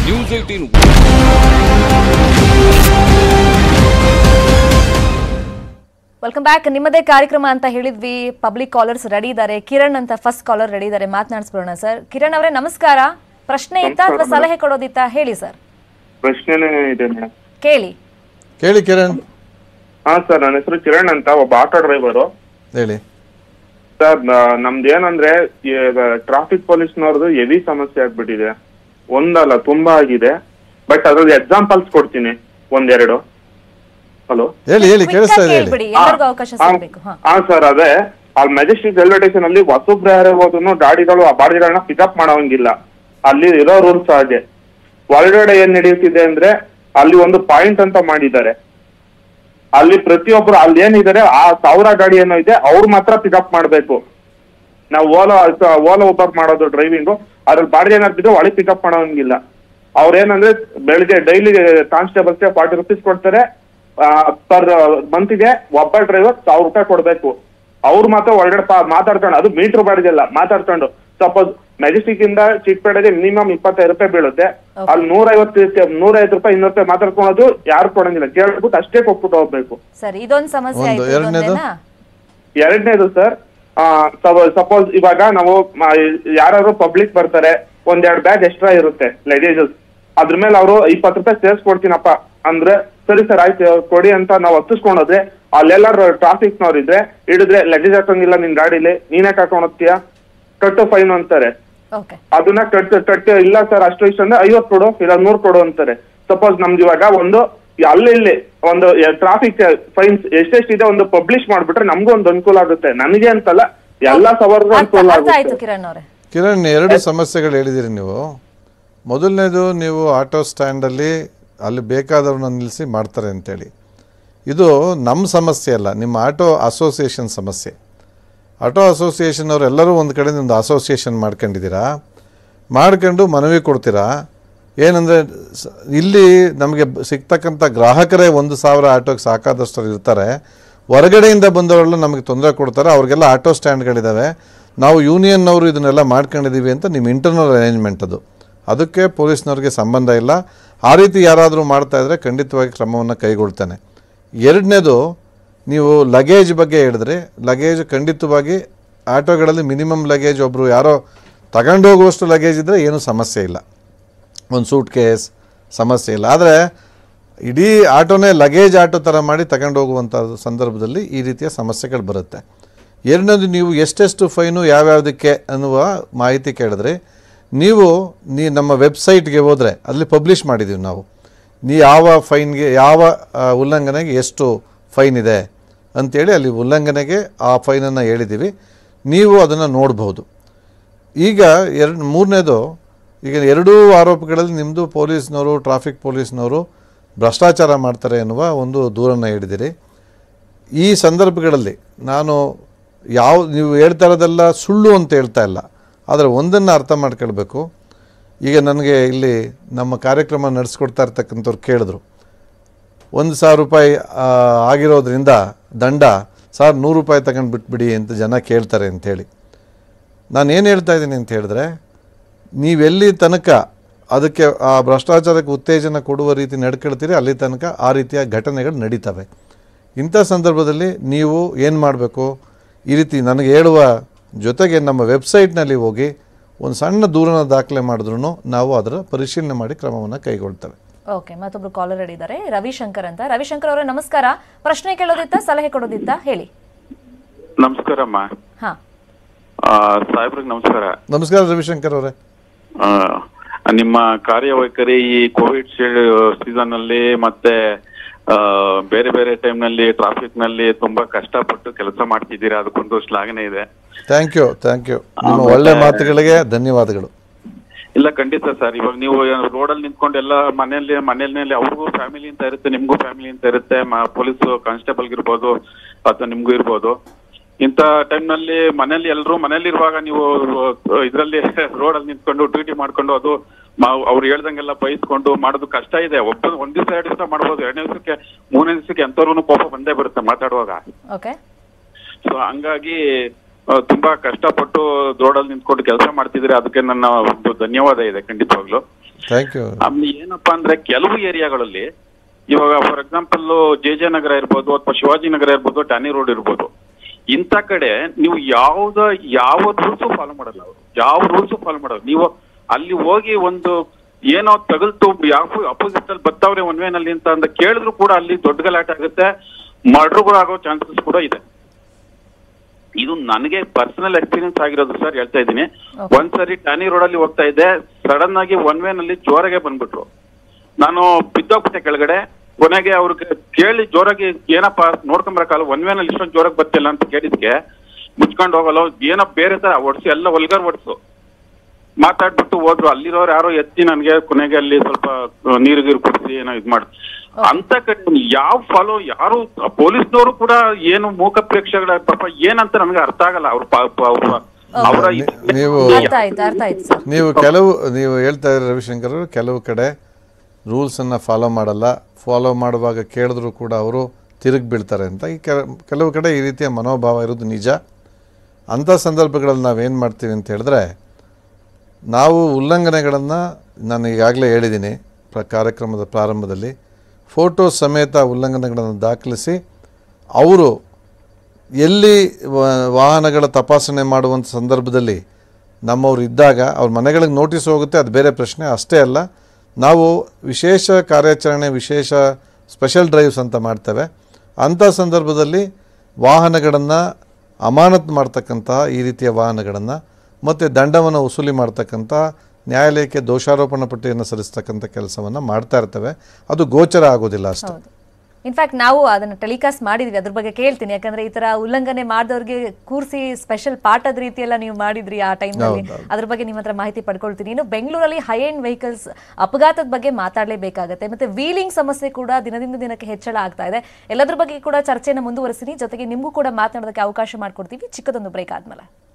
News eighteen welcome back ನಿಮ್ಮದೇ ಕಾರ್ಯಕ್ರಮ ಅಂತ ಹೇಳಿದ್ವಿ ಪಬ್ಲಿಕ್ ಕಾಲರ್ಸ್ ರೆಡಿ ಇದ್ದಾರೆ ಕಿರಣ್ ಅಂತ ಫಸ್ಟ್ ಕಾಲರ್ ರೆಡಿ ಇದ್ದಾರೆ ಮಾತನಾಡಿಸ್ಬಿಡೋಣ ಸರ್ ಕಿರಣ್ ಅವರೇ ನಮಸ್ಕಾರ ಪ್ರಶ್ನೆ ಇತ್ತಾ ಅಥವಾ ಸಲಹೆ ಕೊಡೋದಿತ್ತಾ ಹೇಳಿ ಸರ್ ಪ್ರಶ್ನೆನೇ ಇದೆ ಮೇಡಮ್ ಕೇಳಿ ಕೇಳಿ ಕಿರಣ್ ಹಾ ಸರ್ ನನ್ನ ಹೆಸರು ಕಿರಣ್ ಅಂತ ಒಬ್ಬ ಆಟೋ ಡ್ರೈವರು ಹೇಳಿ ಸರ್ ನಮ್ದು ಏನಂದ್ರೆ ಟ್ರಾಫಿಕ್ ಪೊಲೀಸ್ನವ್ರದ್ದು ಹೆವಿ ಸಮಸ್ಯೆ ಆಗ್ಬಿಟ್ಟಿದೆ ಒಂದಲ್ಲ ತುಂಬಾ ಆಗಿದೆ ಬಟ್ ಅದ್ರಲ್ಲಿ ಎಕ್ಸಾಂಪಲ್ಸ್ ಕೊಡ್ತೀನಿ ಒಂದೆರಡು ಹಲೋ ಹೇಳಿ ಹೇಳಿ Quick ಕೇಳಿಸ್ತಾ ಆಗಿ ಇದೆ ಹೇಳಿ ಹೇಳ್ಬಿಡಿ ಎಲ್ಲರಿಗೂ ಅವಕಾಶ ಸಿಗಬೇಕು ಹಾ ಹಾ ಸರ್ ಅದೇ ಅಲ್ಲಿ ಮೆಜೆಸ್ಟಿಕ್ ರೈಲ್ವೆ ಸ್ಟೇಷನ್ ಅಲ್ಲಿ ಹೊಸಬ್ರು ಹೋದ್ರು ಗಾಡಿಗಳು ಆ ಬಾಡಿಗಳನ್ನ ಪಿಕಪ್ ಮಾಡೋಂಗಿಲ್ಲ ಅಲ್ಲಿ ಇರೋ ರೂಲ್ಸ್ ಹಾಗೆ ಒಳಗಡೆ ಏನ್ ನಡೆಯುತ್ತಿದೆ ಅಂದ್ರೆ ಅಲ್ಲಿ ಒಂದು ಪಾಯಿಂಟ್ ಅಂತ ಮಾಡಿದ್ದಾರೆ ಅಲ್ಲಿ ಪ್ರತಿಯೊಬ್ರು ಅಲ್ಲಿ ಏನಿದ್ದಾರೆ ಆ ಸಾವಿರ ಗಾಡಿ ಏನೋ ಇದೆ ಅವ್ರು ಮಾತ್ರ ಪಿಕಪ್ ಮಾಡ್ಬೇಕು ನಾವು ಓಲೋ ಓಲೋ ಉಪರ್ ಮಾಡೋದು ಡ್ರೈವಿಂಗು ಅದ್ರಲ್ಲಿ ಬಾಡಿಗೆ ಏನಾಗ್ತಿದ್ರೆ ಒಳಗೆ ಪಿಕಪ್ ಮಾಡೋಂಗಿಲ್ಲ ಅವ್ರೇನಂದ್ರೆ ಬೆಳಿಗ್ಗೆ ಡೈಲಿ ಕಾನ್ಸ್ಟೇಬಲ್ಸ್ಗೆ ಫಾರ್ಟಿ ರುಪೀಸ್ ಕೊಡ್ತಾರೆ ಪರ್ ಮಂತ್ಗೆ ಒಬ್ಬ ಡ್ರೈವರ್ ಸಾವಿರ ರೂಪಾಯಿ ಕೊಡ್ಬೇಕು ಅವ್ರು ಮಾತ್ರ ಒಳಗಡೆ ಪಾ- ಮಾತಾಡ್ಕೊಂಡು ಅದು ಮೀಟರ್ ಬಾಡಿಗೆ ಅಲ್ಲ ಮಾತಾಡ್ಕೊಂಡು ಸಪೋಸ್ ಮೆಜೆಸ್ಟಿಕ್ ಇಂದ ಚಿಕ್ಕಪೇಟೆಗೆ ಮಿನಿಮಮ್ ಇಪ್ಪತ್ತೈದು ರೂಪಾಯಿ ಬೀಳುತ್ತೆ ಅಲ್ಲಿ ನೂರೈವತ್ತು ನೂರೈವತ್ತು ರೂಪಾಯಿ ಇನ್ನೂರು ರೂಪಾಯಿ ಮಾತಾಡ್ಕೊಳೋದು ಯಾರು ಕೊಡಂಗಿಲ್ಲ ಕೇಳ್ಬಿಟ್ಟು ಅಷ್ಟೇ ಕೊಟ್ಬಿಟ್ಟು ಹೋಗ್ಬೇಕು ಸರ್ ಇದೊಂದು ಸಮಸ್ಯೆ ಒಂದು, ಆಯ್ತು ಎರಡನೇದು? ಇದೊಂದೇನಾ ಎರಡನೇದು ಸರ್ ಸಪೋಸ್ ಇವಾಗ ನಾವು ಯಾರು ಪಬ್ಲಿಕ್ ಬರ್ತಾರೆ ಒಂದೆರಡು ಬ್ಯಾಗ್ ಎಕ್ಸ್ಟ್ರಾ ಇರುತ್ತೆ ಲಗೇಜಸ್ ಅದ್ರ ಮೇಲೆ ಅವರು ಇಪ್ಪತ್ತು ರೂಪಾಯಿ ಸೇರ್ಸ್ಕೊಡ್ತೀನಪ್ಪ ಅಂದ್ರೆ ಸರಿ ಸರ್ ಆಯ್ತು ಕೊಡಿ ಅಂತ ನಾವು ಹತ್ತಿಸ್ಕೊಂಡೋದ್ರೆ ಅಲ್ಲೆಲ್ಲಾರು ಟ್ರಾಫಿಕ್ ನವ್ರು ಇದ್ರೆ ಹಿಡಿದ್ರೆ ಲಗೇಜ್ ಹಾಕಂಗಿಲ್ಲ ನಿನ್ ಗಾಡಿಲಿ ನೀನೇ ಹಾಕೊಂಡ್ ಹೋಗ್ತೀಯಾ ಕಟ್ಟು ಫೈನ್ ಅಂತಾರೆ ಓಕೆ ಅದನ್ನ ಕಟ್ ಕಟ್ ಇಲ್ಲ ಸರ್ ಅಷ್ಟು ಇಷ್ಟು ಅಂದ್ರೆ ಐವತ್ತು ಕೊಡು ಇಲ್ಲ ನೂರು ಕೊಡು ಅಂತಾರೆ ಸಪೋಸ್ ನಮ್ದು ಇವಾಗ ಒಂದು ಅಲ್ಲಿ ಒಂದು ಟ್ರಾಫಿಕ್ ಫೈನ್ಸ್ ಎಷ್ಟೆಷ್ಟಿದೆ ಒಂದು ಪಬ್ಲಿಷ್ ಮಾಡ್ಬಿಟ್ರೆ ನಮ್ಗೂ ಒಂದು ಅನುಕೂಲ ಆಗುತ್ತೆ ನನಗೆ ಅಂತಲ್ಲ ಎಲ್ಲಾ ಸವಾರಿಗೂ ಅರ್ಥ ಅನುಕೂಲ ಅರ್ಥ ಆಯ್ತು ಆಗುತ್ತೆ ಕಿರಣ್ ಅವರೇ ಕಿರಣ್ ಎರಡು ಸಮಸ್ಯೆಗಳು ಹೇಳಿದಿರಿ ನೀವು ಮೊದಲನೇದು ನೀವು ಆಟೋ ಸ್ಟ್ಯಾಂಡಲ್ಲಿ ಅಲ್ಲಿ ಬೇಕಾದವ್ರನ್ನ ನಿಲ್ಲಿಸಿ ಮಾಡ್ತಾರೆ ಅಂತೇಳಿ ಇದು ನಮ್ಮ ಸಮಸ್ಯೆ ಅಲ್ಲ ನಿಮ್ಮ ಆಟೋ ಅಸೋಸಿಯೇಷನ್ ಸಮಸ್ಯೆ ಆಟೋ ಅಸೋಸಿಯೇಷನ್ ಅವರೆಲ್ಲರೂ ಒಂದು ಕಡೆ ನಿಮ್ಮದು ಅಸೋಸಿಯೇಷನ್ ಮಾಡ್ಕೊಂಡಿದ್ದೀರಾ ಮಾಡ್ಕೊಂಡು ಮನವಿ ಕೊಡ್ತೀರಾ ಏನಂದರೆ ಇಲ್ಲಿ ನಮಗೆ ಸಿಗ್ತಕ್ಕಂಥ ಗ್ರಾಹಕರೇ ಒಂದು ಸಾವಿರ ಆಟೋಗೆ ಸಾಕಾದಷ್ಟು ಇರ್ತಾರೆ ಹೊರಗಡೆಯಿಂದ ಬಂದವರೆಲ್ಲ ನಮಗೆ ತೊಂದರೆ ಕೊಡ್ತಾರೆ ಅವ್ರಿಗೆಲ್ಲ ಆಟೋ ಸ್ಟ್ಯಾಂಡ್ಗಳಿದ್ದಾವೆ ನಾವು ಯೂನಿಯನ್ನವರು ಇದನ್ನೆಲ್ಲ ಮಾಡ್ಕೊಂಡಿದ್ದೀವಿ ಅಂತ ನಿಮ್ಮ ಇಂಟರ್ನಲ್ ಅರೇಂಜ್ಮೆಂಟ್ ಅದು ಅದಕ್ಕೆ ಪೊಲೀಸ್ನವ್ರಿಗೆ ಸಂಬಂಧ ಇಲ್ಲ ಆ ರೀತಿ ಯಾರಾದರೂ ಮಾಡ್ತಾ ಇದ್ದರೆ ಖಂಡಿತವಾಗಿ ಕ್ರಮವನ್ನು ಕೈಗೊಳ್ತಾನೆ ಎರಡನೇದು ನೀವು ಲಗೇಜ್ ಬಗ್ಗೆ ಹೇಳಿದ್ರಿ ಲಗೇಜ್ ಖಂಡಿತವಾಗಿ ಆಟೋಗಳಲ್ಲಿ ಮಿನಿಮಮ್ ಲಗೇಜ್ ಒಬ್ಬರು ಯಾರೋ ತಗೊಂಡು ಹೋಗುವಷ್ಟು ಲಗೇಜ್ ಇದ್ದರೆ ಏನೂ ಸಮಸ್ಯೆ ಇಲ್ಲ ಒಂದು ಸೂಟ್ ಕೇಸ್ ಸಮಸ್ಯೆ ಇಲ್ಲ ಆದರೆ ಇಡೀ ಆಟೋನೇ ಲಗೇಜ್ ಆಟೋ ಥರ ಮಾಡಿ ತಗೊಂಡು ಹೋಗುವಂಥ ಸಂದರ್ಭದಲ್ಲಿ ಈ ರೀತಿಯ ಸಮಸ್ಯೆಗಳು ಬರುತ್ತೆ ಎರಡನೇದು ನೀವು ಎಷ್ಟೆಷ್ಟು ಫೈನು ಯಾವ್ಯಾವುದಕ್ಕೆ ಅನ್ನುವ ಮಾಹಿತಿ ಕೇಳಿದ್ರಿ ನೀವು ನೀ ನಮ್ಮ ವೆಬ್ಸೈಟ್ಗೆ ಹೋದರೆ ಅಲ್ಲಿ ಪಬ್ಲಿಷ್ ಮಾಡಿದ್ದೀವಿ ನಾವು ನೀ ಯಾವ ಫೈನ್ಗೆ ಯಾವ ಆ, ಉಲ್ಲಂಘನೆಗೆ ಎಷ್ಟು ಫೈನ್ ಇದೆ ಅಂಥೇಳಿ ಅಲ್ಲಿ ಉಲ್ಲಂಘನೆಗೆ ಆ ಫೈನನ್ನು ಹೇಳಿದ್ದೀವಿ ನೀವು ಅದನ್ನು ನೋಡ್ಬೋದು ಈಗ ಎರಡು ಮೂರನೇದು ಈಗ ಎರಡೂ ಆರೋಪಗಳಲ್ಲಿ ನಿಮ್ಮದು ಪೊಲೀಸ್ನವರು ಟ್ರಾಫಿಕ್ ಪೊಲೀಸ್ನವರು ಭ್ರಷ್ಟಾಚಾರ ಮಾಡ್ತಾರೆ ಎನ್ನುವ ಒಂದು ದೂರನ್ನು ಹೇಳಿದಿರಿ ಈ ಸಂದರ್ಭಗಳಲ್ಲಿ ನಾನು ಯಾವ ನೀವು ಹೇಳ್ತಾ ಇರೋದೆಲ್ಲ ಸುಳ್ಳು ಅಂತ ಹೇಳ್ತಾ ಇಲ್ಲ ಆದರೆ ಒಂದನ್ನು ಅರ್ಥ ಮಾಡ್ಕೊಳ್ಬೇಕು ಈಗ ನನಗೆ ಇಲ್ಲಿ ನಮ್ಮ ಕಾರ್ಯಕ್ರಮ ನಡೆಸ್ಕೊಡ್ತಾ ಇರ್ತಕ್ಕಂಥವ್ರು ಕೇಳಿದ್ರು ಒಂದು ಸಾವಿರ ರೂಪಾಯಿ ಆ, ಆಗಿರೋದ್ರಿಂದ ದಂಡ ಸರ್ ನೂರು ರೂಪಾಯಿ ತಗೊಂಡು ಬಿಟ್ಬಿಡಿ ಅಂತ ಜನ ಕೇಳ್ತಾರೆ ಅಂಥೇಳಿ ನಾನು ಏನು ಹೇಳ್ತಾ ಇದ್ದೀನಿ ಅಂತ ಹೇಳಿದ್ರೆ ನೀವೆಲ್ಲಿ ತನಕ ಅದಕ್ಕೆ ಆ ಭ್ರಷ್ಟಾಚಾರಕ್ಕೆ ಉತ್ತೇಜನ ಕೊಡುವ ರೀತಿ ನಡ್ಕೊಳ್ತೀರಿ ಅಲ್ಲಿ ತನಕ ಆ ರೀತಿಯ ಘಟನೆಗಳು ನಡೀತವೆ ಇಂಥ ಸಂದರ್ಭದಲ್ಲಿ ನೀವು ಏನು ಮಾಡಬೇಕು ಈ ರೀತಿ ನನಗೆ ಹೇಳುವ ಜೊತೆಗೆ ನಮ್ಮ ವೆಬ್ಸೈಟ್ನಲ್ಲಿ ಹೋಗಿ ಒಂದು ಸಣ್ಣ ದೂರನ ದಾಖಲೆ ಮಾಡಿದ್ರು ನಾವು ಅದರ ಪರಿಶೀಲನೆ ಮಾಡಿ ಕ್ರಮವನ್ನು ಕೈಗೊಳ್ತೇವೆ ಓಕೆ ಮತ್ತೊಬ್ರು ಕಾಲರ್ ರೆಡಿ ಇದ್ದಾರೆ ರವಿಶಂಕರ್ ಅಂತ ರವಿಶಂಕರ್ ಅವರೇ ನಮಸ್ಕಾರ ಪ್ರಶ್ನೆ ಕೇಳೋದಿತ್ತಾ ಸಲಹೆ ಕೊಡೋದಿತ್ತಾ ಹೇಳಿ ನಮಸ್ಕಾರಮ್ಮ ಹಾ ಆ, ಸಾಹೇಬ್ರಿಗೆ ನಮಸ್ಕಾರ ನಮಸ್ಕಾರ ರವಿಶಂಕರ್ ಅವರೇ ಆ, ನಿಮ್ಮ ಕಾರ್ಯವೈಖರಿ ಈ ಕೋವಿಡ್ ಸೀಸನ್ ಅಲ್ಲಿ ಮತ್ತೆ ಆ, ಬೇರೆ ಬೇರೆ ಟೈಮ್ ನಲ್ಲಿ ಟ್ರಾಫಿಕ್ ನಲ್ಲಿ ತುಂಬಾ ಕಷ್ಟಪಟ್ಟು ಕೆಲಸ ಮಾಡ್ತಿದ್ದೀರಾ ಅದಕ್ಕೊಂದು ಶ್ಲಾಘನೆ ಇದೆ ಥ್ಯಾಂಕ್ ಯು ಥ್ಯಾಂಕ್ ಯು ನಿಮ್ಮ ಒಳ್ಳೆ ಮಾತುಗಳಿಗೆ ಧನ್ಯವಾದಗಳು ಇಲ್ಲ ಖಂಡಿತ ಸರ್ ಇವಾಗ ನೀವು ರೋಡಲ್ಲಿ ನಿಂತ್ಕೊಂಡು ಎಲ್ಲ ಮನೆಯಲ್ಲಿ ಮನೆಯಲ್ಲಿ ಅವ್ರಿಗೂ ಫ್ಯಾಮಿಲಿ ಅಂತ ಇರುತ್ತೆ ನಿಮ್ಗೂ ಫ್ಯಾಮಿಲಿ ಅಂತ ಇರುತ್ತೆ ಪೊಲೀಸ್ ಕಾನ್ಸ್ಟೇಬಲ್ ಇರ್ಬೋದು ಅಥವಾ ನಿಮ್ಗೂ ಇರ್ಬೋದು ಇಂಥ time ನಲ್ಲಿ ಮನೇಲಿ ಎಲ್ಲರೂ ಮನೇಲಿ ಇರುವಾಗ ನೀವು ಇದರಲ್ಲಿ ರೋಡಲ್ಲಿ ನಿಂತ್ಕೊಂಡು ಡ್ಯೂಟಿ ಮಾಡ್ಕೊಂಡು ಅದು ಮಾ- ಅವ್ರು ಹೇಳ್ದಂಗೆಲ್ಲ ಬೈಸ್ಕೊಂಡು ಮಾಡೋದು ಕಷ್ಟ ಇದೆ ಒಬ್ಬ ಒಂದ್ ದಿವಸ ಎರಡು ದಿವಸ ಮಾಡ್ಬೋದು ಎರಡನೇ ದಿವಸಕ್ಕೆ ಮೂರನೇ ದಿವಸಕ್ಕೆ ಎಂತವ್ರು ಕೋಪ ಬಂದೇ ಬರುತ್ತೆ ಮಾತಾಡುವಾಗ ಓಕೆ ಸೊ ಹಂಗಾಗಿ ಆ, ತುಂಬಾ ಕಷ್ಟಪಟ್ಟು ರೋಡಲ್ಲಿ ನಿಂತ್ಕೊಂಡು ಕೆಲಸ ಮಾಡ್ತಿದ್ರೆ ಅದಕ್ಕೆ ನನ್ನ ಒಂದು ಧನ್ಯವಾದ ಇದೆ ಖಂಡಿತವಾಗ್ಲು ಥ್ಯಾಂಕ್ ಯು ಆಮೇಲೆ ಏನಪ್ಪಾ ಅಂದ್ರೆ ಕೆಲವು ಏರಿಯಾಗಳಲ್ಲಿ ಇವಾಗ for example J J Nagar ಇರ್ಬೋದು ಅಥವಾ ಶಿವಾಜಿ ನಗರ ಇರ್ಬೋದು ಟ್ಯಾನಿ ರೋಡ್ ಇರ್ಬೋದು ಇಂಥ ಕಡೆ ನೀವು ಯಾವ್ದ ಯಾವ ರೂಲ್ಸ್ ಫಾಲೋ ಮಾಡಲ್ಲ ಅವರು ಯಾವ ರೂಲ್ಸ್ ಫಾಲೋ ಮಾಡಲ್ಲ ನೀವು ಅಲ್ಲಿ ಹೋಗಿ ಒಂದು ಏನೋ ತಗಲ್ತು ಯಾವ ಅಪೋಸಿಟ್ ಅಲ್ಲಿ ಬರ್ತಾವ್ರೆ ಒನ್ ವೇನಲ್ಲಿ ಅಂತ ಅಂತ ಕೇಳಿದ್ರು ಕೂಡ ಅಲ್ಲಿ ದೊಡ್ಡ ಗಲಾಟೆ ಆಗುತ್ತೆ ಮರ್ಡರ್ಗಳು ಆಗೋ ಚಾನ್ಸಸ್ ಕೂಡ ಇದೆ ಇದು ನನಗೆ ಪರ್ಸನಲ್ ಎಕ್ಸ್ಪೀರಿಯನ್ಸ್ ಆಗಿರೋದು ಸರ್ ಹೇಳ್ತಾ ಇದ್ದೀನಿ Okay. ಒಂದ್ಸರಿ ಟ್ಯಾನಿ ರೋಡ್ ಅಲ್ಲಿ ಹೋಗ್ತಾ ಇದ್ದೆ ಸಡನ್ ಆಗಿ ಒನ್ ವೇ ನಲ್ಲಿ ಜೋರಾಗೆ ಬಂದ್ಬಿಟ್ರು ನಾನು ಬಿದ್ದೋಗ್ಬಿಟ್ಟೆ ಕೆಳಗಡೆ ಕೊನೆಗೆ ಅವ್ರಿಗೆ ಕೇಳಿ ಜೋರಾಗಿ ಏನಪ್ಪ ನೋಡ್ಕೊಂಬರಕಾಲ ಒನ್ ವೇ ನಲ್ಲಿ ಇಷ್ಟೊಂದು ಜೋರಾಗಿ ಬರ್ತಿಲ್ಲ ಅಂತ ಕೇಳಿದ್ಕೆ ಮುಚ್ಕೊಂಡು ಹೋಗಲ್ಲ ಏನೋ ಬೇರೆ ತರ ಒಡ್ಸಿ ಎಲ್ಲ ಒಲ್ಗರ್ ಒಡ್ಸು ಮಾತಾಡ್ಬಿಟ್ಟು ಹೋದ್ರು ಅಲ್ಲಿರೋರು ಯಾರೋ ಎತ್ತಿ ನನಗೆ ಕೊನೆಗೆ ಅಲ್ಲಿ ಸ್ವಲ್ಪ ನೀರು ಗೀರು ಕುಡಿಸಿ ಏನೋ ಇದ್ ಮಾಡಿ ಅಂತ ಕಡೆ ಯಾವ ಫಾಲೋ ಯಾರು ಪೊಲೀಸ್ನವರು ಕೂಡ ಏನು ಮೂಕ ಪ್ರೇಕ್ಷಗಳ ಪಾಪ ಏನಂತ ನನಗೆ ಅರ್ಥ ಆಗಲ್ಲ ಅವ್ರ ಪಾಪ ಅವ್ರ ಅವರ ನಿ- ನೀವು ಅರ್ಥ ಆಯ್ತು ಅರ್ಥ ಆಯ್ತು ಸರ್ ನೀವು ಕೆಲವು ನೀವು ಹೇಳ್ತಾ ಇದ್ದೀರಿ ರವಿಶಂಕರ್ ಅವರು, ಕೆಲವು ಕಡೆ ರೂಲ್ಸನ್ನು ಫಾಲೋ ಮಾಡಲ್ಲ ಫಾಲೋ ಮಾಡುವಾಗ ಕೇಳಿದ್ರು ಕೂಡ ಅವರು ತಿರುಗಿ ಬೀಳ್ತಾರೆ ಅಂತ ಈ ಕೆಲ- ಕೆಲವು ಕಡೆ ಈ ರೀತಿಯ ಮನೋಭಾವ ಇರೋದು ನಿಜ ಅಂಥ ಸಂದರ್ಭಗಳಲ್ಲಿ ನಾವೇನು ಮಾಡ್ತೀವಿ ಅಂತ ಹೇಳಿದ್ರೆ ನಾವು ಉಲ್ಲಂಘನೆಗಳನ್ನು ನಾನು ಈಗಾಗಲೇ ಹೇಳಿದ್ದೀನಿ ಪ್ರ ಕಾರ್ಯಕ್ರಮದ ಪ್ರಾರಂಭದಲ್ಲಿ ಫೋಟೋ ಸಮೇತ ಉಲ್ಲಂಘನೆಗಳನ್ನು ದಾಖಲಿಸಿ ಅವರು ಎಲ್ಲಿ ವ- ವಾಹನಗಳ ತಪಾಸಣೆ ಮಾಡುವಂಥ ಸಂದರ್ಭದಲ್ಲಿ ನಮ್ಮವ್ರು ಇದ್ದಾಗ ಅವ್ರ ಮನೆಗಳಿಗೆ ನೋಟಿಸ್ ಹೋಗುತ್ತೆ ಅದು ಬೇರೆ ಪ್ರಶ್ನೆ ಅಷ್ಟೇ ಅಲ್ಲ ನಾವು ವಿಶೇಷ ಕಾರ್ಯಾಚರಣೆ ವಿಶೇಷ ಸ್ಪೆಷಲ್ ಡ್ರೈವ್ಸ್ ಅಂತ ಮಾಡ್ತೇವೆ ಅಂಥ ಸಂದರ್ಭದಲ್ಲಿ ವಾಹನಗಳನ್ನು ಅಮಾನತ್ ಮಾಡ್ತಕ್ಕಂತಹ ಈ ರೀತಿಯ ವಾಹನಗಳನ್ನು ಮತ್ತು ದಂಡವನ್ನು ವಸೂಲಿ ಮಾಡ್ತಕ್ಕಂಥ ನ್ಯಾಯಾಲಯಕ್ಕೆ ದೋಷಾರೋಪಣಾ ಪಟ್ಟಿಯನ್ನು ಸಲ್ಲಿಸ್ತಕ್ಕಂಥ ಕೆಲಸವನ್ನು ಮಾಡ್ತಾ ಇರ್ತೇವೆ ಅದು ಗೋಚರ ಆಗೋದಿಲ್ಲ ಅಷ್ಟೇ ಹೌದು ಇನ್ಫ್ಯಾಕ್ಟ್ ನಾವು ಅದನ್ನ ಟೆಲಿಕಾಸ್ಟ್ ಮಾಡಿದ್ವಿ ಅದ್ರ ಬಗ್ಗೆ ಕೇಳ್ತೀನಿ ಯಾಕಂದ್ರೆ ಈ ತರ ಉಲ್ಲಂಘನೆ ಮಾಡಿದವ್ರಿಗೆ ಕೂರಿಸಿ ಸ್ಪೆಷಲ್ ಪಾಠದ ರೀತಿ ಎಲ್ಲ ನೀವು ಮಾಡಿದ್ರಿ ಆ ಟೈಮ್ನಲ್ಲಿ ಅದ್ರ ಬಗ್ಗೆ ನಿಮ್ಮ ಹತ್ರ ಮಾಹಿತಿ ಪಡ್ಕೊಳ್ತೀನಿ ಇನ್ನು ಬೆಂಗಳೂರಲ್ಲಿ ಹೈ ಎಂಡ್ ವೆಹಿಕಲ್ಸ್ ಅಪಘಾತದ ಬಗ್ಗೆ ಮಾತಾಡಲೇಬೇಕಾಗತ್ತೆ ಮತ್ತೆ ವೀಲಿಂಗ್ ಸಮಸ್ಯೆ ಕೂಡ ದಿನದಿಂದ ದಿನಕ್ಕೆ ಹೆಚ್ಚಳ ಆಗ್ತಾ ಇದೆ ಎಲ್ಲದ್ರ ಬಗ್ಗೆ ಕೂಡ ಚರ್ಚೆನ ಮುಂದುವರಿಸ್ತೀನಿ ಜೊತೆಗೆ ನಿಮಗೂ ಕೂಡ ಮಾತನಾಡೋದಕ್ಕೆ ಅವಕಾಶ ಮಾಡ್ಕೊಡ್ತೀವಿ ಚಿಕ್ಕದೊಂದು ಬ್ರೇಕ್ ಆದ್ಮೇಲೆ